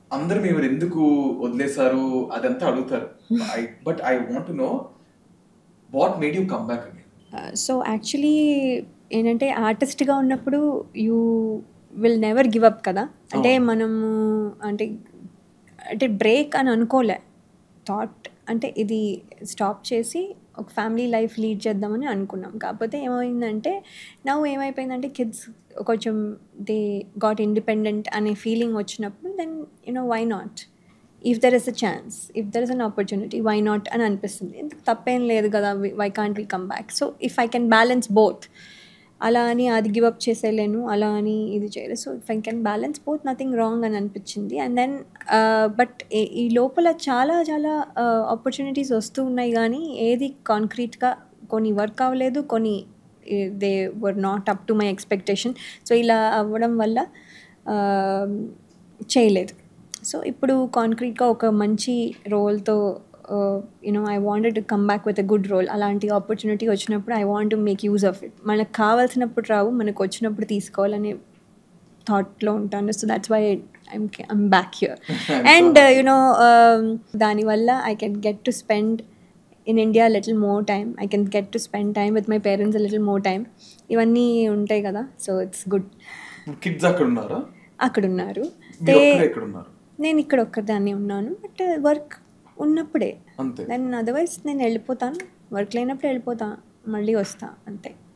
అందరూ మీరు ఎందుకు వదిలేశారు అదంతా అడుగుతారు I but I want know what made you come back again so actually ఏంటంటే ఆర్టిస్ట్గా ఉన్నప్పుడు you will never give up కదా అంటే మనము అంటే అంటే బ్రేక్ అని అనుకోలే థాట్ అంటే ఇది స్టాప్ చేసి ఒక ఫ్యామిలీ లైఫ్ లీడ్ చేద్దామని అనుకున్నాం కాకపోతే ఏమైందంటే నవ్వు ఏమైపోయిందంటే కిడ్స్ కొంచెం దే గాట్ ఇండిపెండెంట్ అనే ఫీలింగ్ వచ్చినప్పుడు then you know why not if there is a chance if there is an opportunity why not అని అనిపిస్తుంది ఎందుకు తప్పేం లేదు కదా why can't we come back so if I can balance both అలా అని అది గివ్ అప్ చేసేయలేను అలా అని ఇది చేయలేదు so if I can balance both nothing wrong అని అనిపించింది అండ్ దెన్ బట్ ఈ లోపల చాలా చాలా ఆపర్చునిటీస్ వస్తూ ఉన్నాయి కానీ ఏది కాంక్రీట్గా కొన్ని వర్క్ అవ్వలేదు కొన్ని they were not up to my expectation so ఇలా అవ్వడం వల్ల uh, చేయలేదు సో ఇప్పుడు కాంక్రీట్గా ఒక మంచి రోల్తో you know I wanted to come back with a good role అలాంటి ఆపర్చునిటీ వచ్చినప్పుడు I want to make use of it మనకు కావాల్సినప్పుడు రావు మనకు వచ్చినప్పుడు తీసుకోవాలనే థాట్లో ఉంటాను so that's why I'm I'm back here and you know దానివల్ల I can get to spend in India little more time I can get to spend time with my parents little more time ఇవన్నీ ఉంటాయి కదా so it's good kids అక్కడ ఉన్నారా అక్కడ ఉన్నారు మీరు ఒక్కరే ఎక్కడ ఉన్నారు నేను ఇక్కడ ఒక్కదాన్ని ఉన్నాను బట్ వర్క్ ఉన్నప్పుడే అంతే దెన్ అదర్వైజ్ నేను వెళ్ళిపోతాను వర్క్ లేనప్పుడు వెళ్ళిపోతా మళ్ళీ వస్తా అంతే